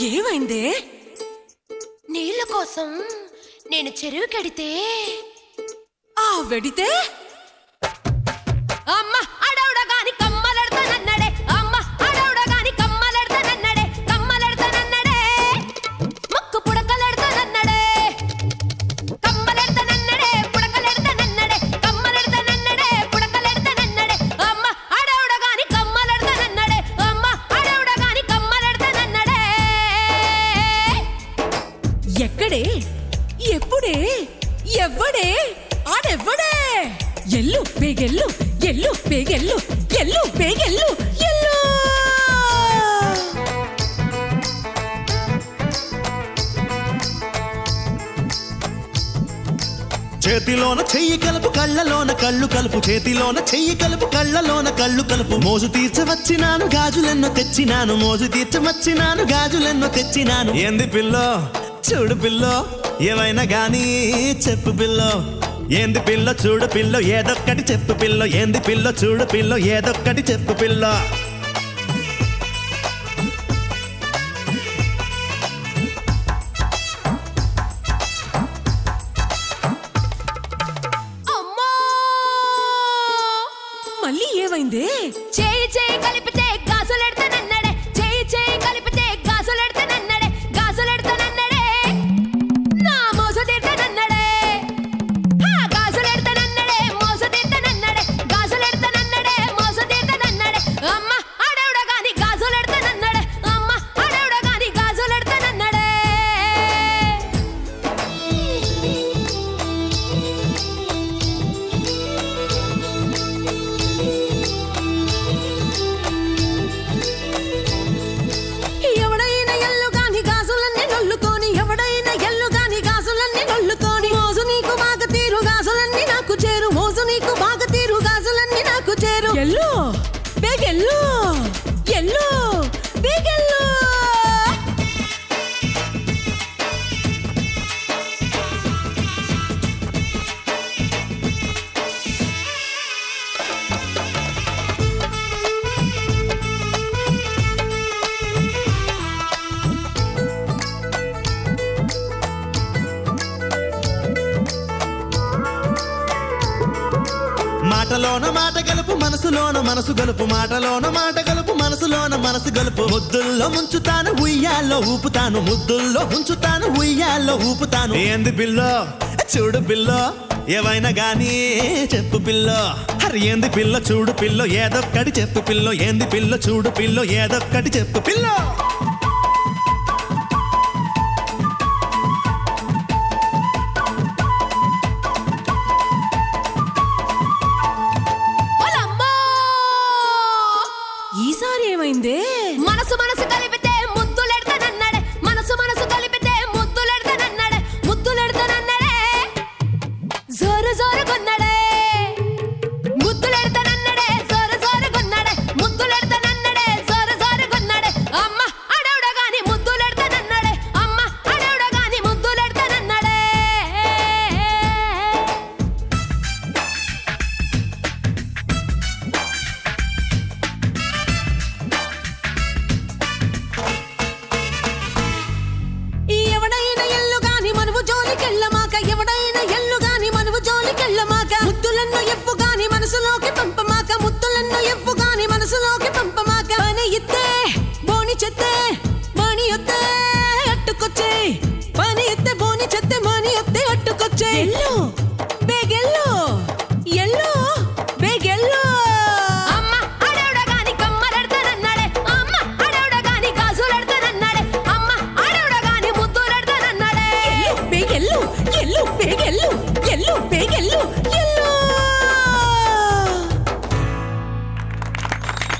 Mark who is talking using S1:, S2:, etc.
S1: ఏమైందే
S2: నీళ్ళ కోసం నేను చెరువు కడితే
S1: ఆ వెడితే
S2: అమ్మ అడవుడగాని కమ్మలెడతానన్నడే అమ్మ అడవుడగాని కమ్మలెడతానన్నడే కమ్మలెడతానన్నడే ముక్కు పుడకలెడతానన్నడే కమ్మలెడతానన్నడే పుడకలెడతానన్నడే కమ్మలెడతానన్నడే పుడకలెడతానన్నడే అమ్మ అడవుడగాని కమ్మలెడతానన్నడే అమ్మ అడవుడగాని కమ్మలెడతానన్నడే
S1: ఎక్కడే ఎప్పుడే ఎవ్వడే ఆడెవ్వడే ఎల్లు బేగెల్లు ఎల్లు బేగెల్లు ఎల్లు బేగెల్లు ఎల్లు
S3: చేతిలోన చెయ్యి కలుపు కళ్ళలోన కళ్ళు కలుపు చేతిలోన చెయ్యి కలుపు కళ్ళలోన కళ్ళు కలుపు మోజు తీర్చవచ్చినాను గాజులెన్నో తెచ్చినాను మోజు తీర్చవచ్చినాను గాజులెన్నో తెచ్చినాను ఏంది పిల్లో చూడు పిల్లో ఏమైనా గానీ చెప్పు పిల్లో ఏంది పిల్ల చూడు పిల్ల ఏదొక్కటి చెప్పు పిల్ల ఏంది పిల్ల చూడు పిల్ల ఏదొక్కటి చెప్పు పిల్ల
S2: అమ్మా
S1: మళ్ళీ ఏమైందే
S2: చేయి చేయి కలిపితే గాజులెడతానన్నడే చేయి చేయి కలిపితే గాజులెడతానన్నడే గాజులెడతానన్నడే నా మోస తీర్తానన్నడే హా గాజులెడతానన్నడే మోస తీర్తానన్నడే గాజులెడతానన్నడే మోస తీర్తానన్నడే అమ్మ ఆడవిడ గాని గాజులెడతానన్నడే అమ్మ ఆడవిడ గాని గాజులెడతానన్నడే
S1: ఎవడైనా ఎల్లు గాని గాజులన్నీ నొల్లుకొని ఎవడైనా ఎల్లు గాని గాజులన్నీ నొల్లుకొని మోజు నీకు బాగా తీరు గాజులన్నీ నాకు చేరు మోజు నీకు బాగా తీరు గాజులన్నీ నాకు చేరు ఎల్లు బేగెల్లు ఎల్లు బేగెల్లు
S3: మాటలోన మాట గలుపు మనసులోన మనసు గలుపు మాటలోన మాట గలుపు మనసులోన మనసు గలుపు ముద్దుల్లో ముంచుతాను ఉయ్యాల్లో ఊపుతాను ముద్దుల్లో ఉంచుతాను ఉయ్యాల్లో ఊపుతాను ఏంది పిల్లో చూడు పిల్లో ఏవైనా గానీ చెప్పు పిల్లో హరి ఏంది పిల్ల చూడు పిల్లో ఏదొక్కటి చెప్పు పిల్లో ఏంది పిల్ల చూడు పిల్లో ఏదొక్కటి చెప్పు పిల్లో
S2: ఓలమ్మా
S1: ఈసారి ఏమైందే
S2: మనసు మనసు